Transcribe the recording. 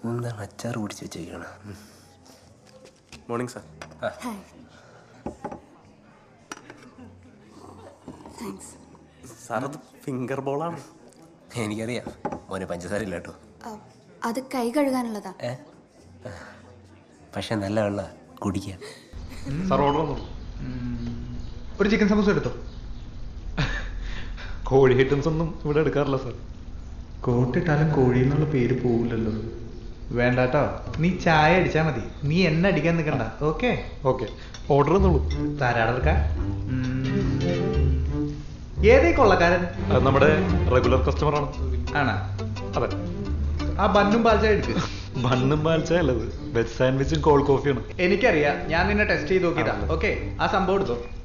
എന്താണ് അച്ചാർ പിടിച്ച് വെച്ചേക്കാണ് morning sir hi thanks sir അത് ഫിംഗർ ബോളാണ് എനിക്കറിയാം മോനെ പഞ്ചസാര ഇല്ല കേട്ടോ അത് കൈ കഴുകാനുള്ളതാ ഏ പക്ഷെ നല്ല വെള്ള കുടിക്കാം സാർ ഓർഡർ വന്നു ഒരു ചിക്കൻ സമൂസ എടുത്തോ കോഴി ഐറ്റംസ് ഒന്നും ഇവിടെ എടുക്കാറില്ല സാർ കോട്ടിട്ടാലും കോഴി എന്നുള്ള പേര് പോവില്ലല്ലോ വേണ്ടാട്ടോ നീ ചായ അടിച്ചാ മതി നീ എന്നെ അടിക്കാൻ നിൽക്കണ്ട ഓക്കെ ഓക്കെ ഓർഡർ തന്നോളൂ താരാടർക്ക ഏതേ കൊള്ളക്കാരൻ അത് നമ്മുടെ റെഗുലർ കസ്റ്റമർ ആണ് ആണാ അതെ ആ ബണ്ണും പാൽച്ചായ എടുക്ക് ബണ്ണും പാൽച്ചായ അല്ലത് വെജ് സാൻഡ്വിച്ചും കോൾഡ് കോഫിയാണ് എനിക്കറിയാം ഞാൻ നിന്നെ ടെസ്റ്റ് ചെയ്ത് നോക്കിയതാ ഓക്കെ ആ സംഭവം എടുത്തോ